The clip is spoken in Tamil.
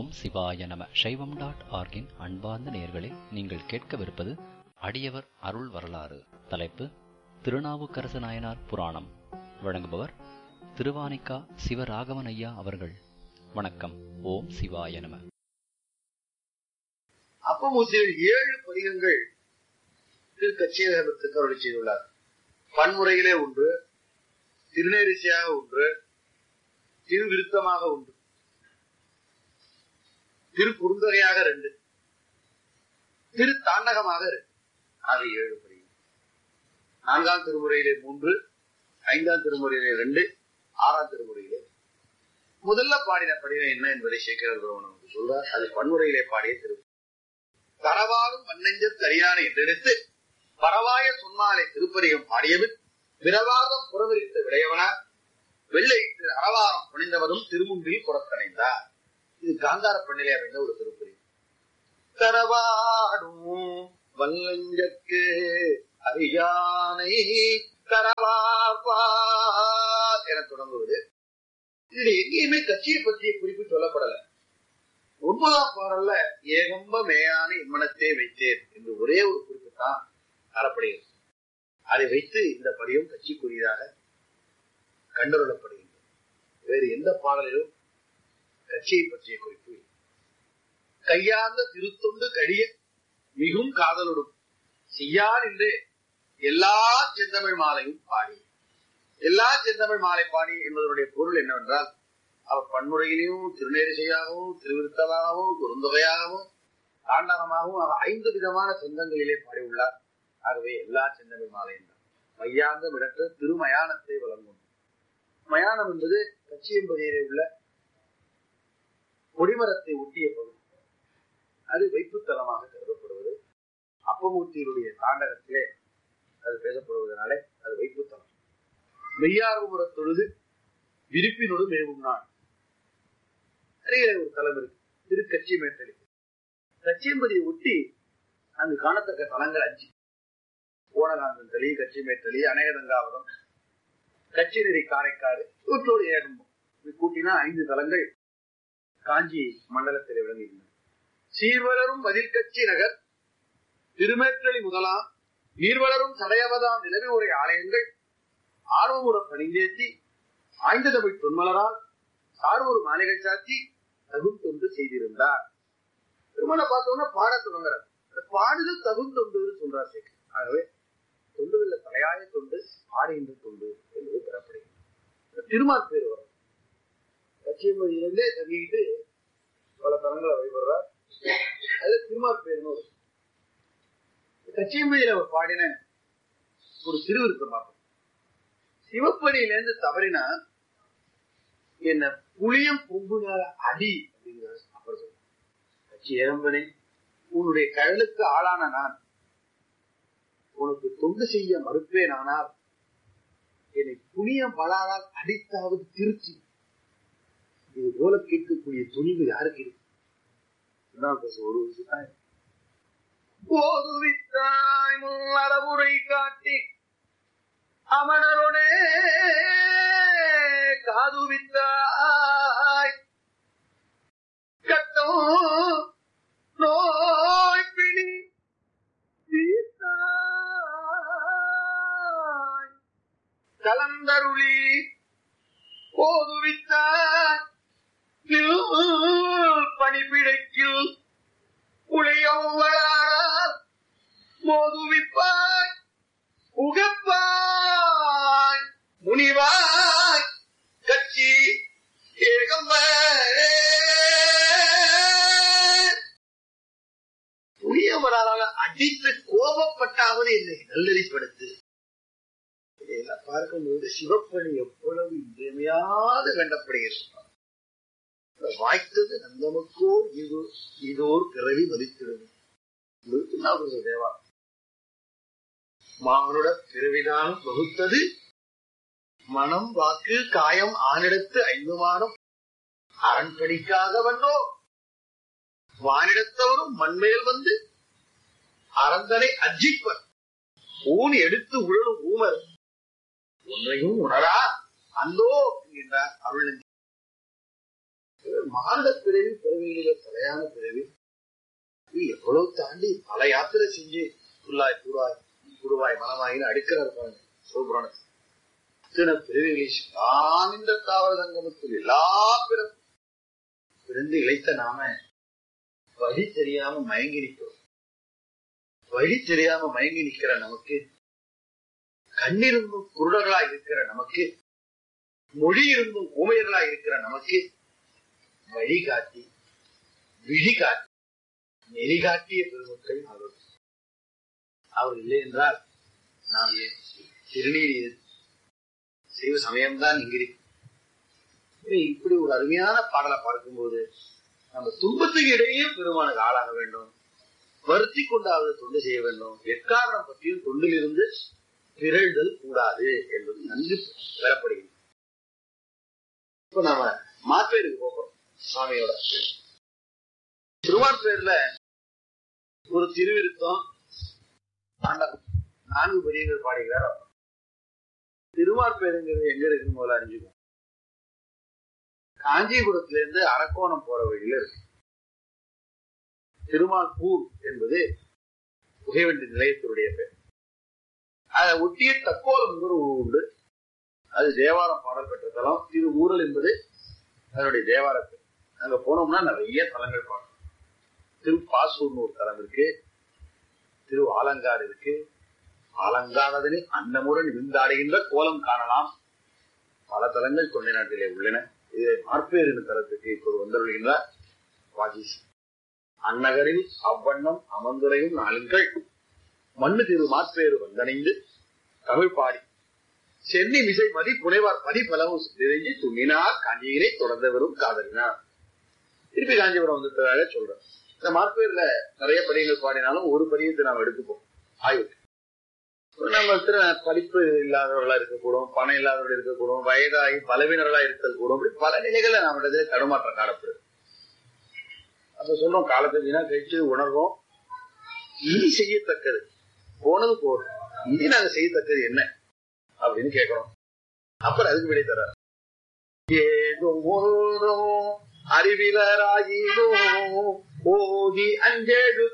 ஓம் சிவாய நம சைவம் டாட் ஆர்கின் அன்பார்ந்த நேயர்களே நீங்கள் கேட்கவிருப்பது அடியவர் அருள் வரலாறு தலைப்பு திருநாவுக்கரசு நாயனார் புராணம் வழங்குபவர் திருவானிக்கா சிவராகவன் ஐயா அவர்கள் வணக்கம் ஓம் சிவாய நம அப்பமூசியில் ஏழு பதிகங்கள் திரு கச்சியகத்துக்கு அருளி செய்துள்ளார் பன்முறையிலே ஒன்று திருநேரிசையாக ஒன்று திருவிருத்தமாக ஒன்று திரு குறுந்தகையாக ரெண்டு திரு தாண்டகமாக ரெண்டு ஆக ஏழு பதிகம் நான்காம் திருமுறையிலே மூன்று ஐந்தாம் திருமுறையிலே ரெண்டு ஆறாம் திருமுறையிலே முதல்ல பாடின படிவம் என்ன என்பதை சேகர் நமக்கு சொல்றார் அது பன்முறையிலே பாடிய திரு தரவாரும் மண்ணெஞ்ச தரியான என்றெடுத்து பரவாய சொன்னாலே திருப்பதிகம் பாடியவன் விரவாதம் புறவிரித்த விடையவனார் வெள்ளையிட்டு அறவாரம் புனிந்தவரும் திருமுன்பில் புறக்கணைந்தார் இது காந்தார பண்ணிலே அமைந்த ஒரு திருப்பதி தரவாடும் வல்லஞ்சற்கு அரியானை தரவார் என தொடங்குவது இதுல எங்கேயுமே கட்சியை பற்றிய குறிப்பு சொல்லப்படல ஒன்பதாம் பாடல்ல ஏகம்ப மேயான இம்மனத்தை வைத்தேன் என்று ஒரே ஒரு குறிப்பு தான் தரப்படுகிறது அதை வைத்து இந்த படியும் கட்சிக்குரியதாக கண்டறியப்படுகின்றது வேறு எந்த பாடலிலும் கட்சியை பற்றிய குறிப்பு இல்லை. கையார்ந்த திருத்தொண்டு கழிய மிகும் காதலுடும் செய்யார் என்றே எல்லா செந்தமிழ் மாலையும் பாடி எல்லா செந்தமிழ் மாலை பாடி என்பதனுடைய பொருள் என்னவென்றால் அவர் பன்முறையிலையும் திருநேரிசையாகவும் திருவிருத்தமாகவும் குறுந்தொகையாகவும் தாண்டகமாகவும் அவர் ஐந்து விதமான சொந்தங்களிலே பாடியுள்ளார் ஆகவே எல்லா சிந்தமிழ் மாலை என்றார் மையாந்த விடற்ற திருமயானத்தை வழங்கும் மயானம் என்பது கச்சியம்பதியிலே உள்ள கொடிமரத்தை ஒட்டிய பகுதி அது வைப்புத்தலமாக கருதப்படுவது அப்பமூர்த்தியினுடைய தாண்டகத்திலே அது பேசப்படுவதனாலே அது வைப்புத்தலம் மெய்யார்புற தொழுது விருப்பினோடு மேவும் நாள் நிறைய ஒரு தலம் இருக்கு திரு கச்சி மேட்டலி கச்சியம்பதியை ஒட்டி அங்கு காணத்தக்க தலங்கள் அஞ்சு ஓனகாந்தன் தளி கச்சி மேட்டலி அநேகதங்காவரம் கச்சிநெறி காரைக்காடு இவற்றோடு ஏகம்பம் இது கூட்டினா ஐந்து தலங்கள் காஞ்சி மண்டலத்தில் விளங்குகின்றன சீர்வளரும் மதில் கட்சி நகர் திருமேற்றலி முதலாம் நீர்வளரும் சடையவதாம் நிலவி உரை ஆலயங்கள் ஆர்வமுற பணிந்தேத்தி ஆய்ந்த தமிழ் தொன்மலரால் சார்வொரு மாளிகை சாத்தி தகும் தொண்டு செய்திருந்தார் திருமண பார்த்தோம்னா பாட தொடங்குறார் அந்த பாடுதல் தகும் தொண்டுன்னு சொல்றார் சேகர் ஆகவே தொண்டுகள்ல தலையாய தொண்டு ஆடுகின்ற தொண்டு என்பது பெறப்படுகிறது திருமால் பேர் வரும் கட்சியமொழியிலிருந்தே தங்கிட்டு பல தலங்களை வழிபடுறார் அது திருமால் பேர்னு வரும் கட்சியமொழியில அவர் பாடின ஒரு திருவிருத்தம் பார்ப்போம் சிவப்பணியிலேருந்து தவறினா என்ன புளியம் கொம்புனால அடி அப்படிங்கிறார் அப்புறம் சொல்றார். கட்சி ஏகம்பனே உன்னுடைய கழலுக்கு ஆளான நான் உனக்கு தொண்டு செய்ய மறுப்பேன் ஆனால் என்னை புனியம் பலாரால் அடித்தாவது திருச்சி இது போல கேட்கக்கூடிய துணிவு யாருக்கு இருக்கு இதுதான் பேச ஒரு விஷயம் போதுவித்தாய் முன்னறவுரை காட்டி அமணருடே காதுவித்தாய் கட்டம் நோய் பிடி தீர்த்தாய். கலந்தருளி போதுவித்தாய் பணிபிடைக்கில் புளியம் வளாரால் மோதுவிப்பாய் உகப்பாய் முனிவாய் கட்சி ஏகம்பரே புரியவரால் அடித்து கோபப்பட்டாவது என்னை நல்லறிப்படுத்து இதையெல்லாம் பார்க்கும்போது சிவப்பணி எவ்வளவு இன்றியமையாது கண்டப்படுகிறது வாய்த்தது நந்தமுக்கோ இது இதோர் பிறவி மதித்திடுது தேவா மானுட பிறவிதான் வகுத்தது மனம் வாக்கு காயம் ஆனிடத்து ஐந்துமானம் அரண்பணிக்காக வந்தோ வானிடத்தவரும் மண்மேல் வந்து அரந்தனை அஜிப்பர் ஊன் எடுத்து உழலும் ஊமர் ஒன்றையும் உணரா அந்தோ என்கின்றார் அருள் மாந்த பிறவி பிறவிகளில தலையான பிறவி இது எவ்வளவு தாண்டி பல யாத்திரை செஞ்சு புல்லாய் பூராய் குருவாய் மனமாயின்னு அடுக்கிறார் பாருங்க சிவபுராணத்தில் இத்தனை பிறவிகளை ஆனந்த தாவர சங்கமத்தில் எல்லா பிறப்பு பிறந்து இழைத்த நாம வழி தெரியாம மயங்கி நிற்கிறோம் வழி தெரியாம மயங்கி நிற்கிற நமக்கு கண்ணிருந்தும் குருடர்களா இருக்கிற நமக்கு மொழி இருந்தும் ஊமையர்களா இருக்கிற நமக்கு வழி காட்டி விழி காட்டி நெறி காட்டிய பெருமக்கள் அவர் அவர் இல்லை என்றால் நாம் ஏன் திருநீர் செய்வ சமயம்தான் இங்கிருக்கு இப்படி ஒரு அருமையான பாடலை பார்க்கும்போது நம்ம துன்பத்துக்கு இடையே பெருமானுக்கு ஆளாக வேண்டும் வருத்தி கொண்டாவது தொண்டு செய்ய வேண்டும் எக்காரணம் பற்றியும் தொண்டிலிருந்து பிறழ்தல் கூடாது என்பது நன்கு பெறப்படுகிறது இப்ப நாம மாப்பேருக்கு போகிறோம் சுவாமியோட திருவான்பேர்ல ஒரு திருவிருத்தம் நான்கு பெரியவர் பாடுகிறார் திருவார்பேருங்கிறது எங்க இருக்குன்னு முதல்ல அறிஞ்சுக்கும் காஞ்சிபுரத்துல இருந்து அரக்கோணம் போற வழியில இருக்கு திருமால்பூர் என்பது புகைவண்டி நிலையத்தினுடைய பேர் அதை ஒட்டிய தக்கோலம் ஒரு ஊர் உண்டு அது தேவாரம் பாடல் பெற்ற தலம் திரு ஊரல் என்பது அதனுடைய தேவார பேர் அங்க போனோம்னா நிறைய தலங்கள் பார்க்கணும் திருப்பாசூர்னு ஒரு தலம் இருக்கு திரு ஆலங்காடு இருக்கு ஆலங்கானதனில் அன்னமுடன் விருந்தாடுகின்ற கோலம் காணலாம் பல தலங்கள் தொண்டை நாட்டிலே உள்ளன இதை மார்பேறு தலத்துக்கு இப்போது வந்தருள்கின்றார் வாஜிஸ் அந்நகரில் அவ்வண்ணம் அமர்ந்துரையும் நாளுங்கள் மண்ணு திரு மாற்பேறு வந்தணைந்து தமிழ் பாடி சென்னி மிசை மதி புனைவார் பதி பலவும் நிறைஞ்சி துணினார் காஞ்சியிலே தொடர்ந்து வரும் காதலினார் திருப்பி காஞ்சிபுரம் வந்துட்டதாக சொல்றேன் இந்த மார்பேர்ல நிறைய படிகள் பாடினாலும் ஒரு படியத்தை நாம் எடுத்துப்போம் ஆய்வுக்கு நம்ம படிப்பு இல்லாதவர்களா இருக்கக்கூடும் பணம் இல்லாதவர்கள் இருக்கக்கூடும் வயதாகி பலவீனர்களா இருக்கல் கூடும் அப்படி பல நிலைகள்ல நம்மளது தடுமாற்றம் காணப்படுது அப்ப சொல்றோம் காலத்தை வீணா கழிச்சு உணர்வோம் இனி செய்யத்தக்கது போனது போதும் இனி நாங்க செய்யத்தக்கது என்ன அப்படின்னு கேட்கிறோம் அப்புறம் அதுக்கு விடை தர ஏதோ அறிவிலராகினோ ஓதி அஞ்செழு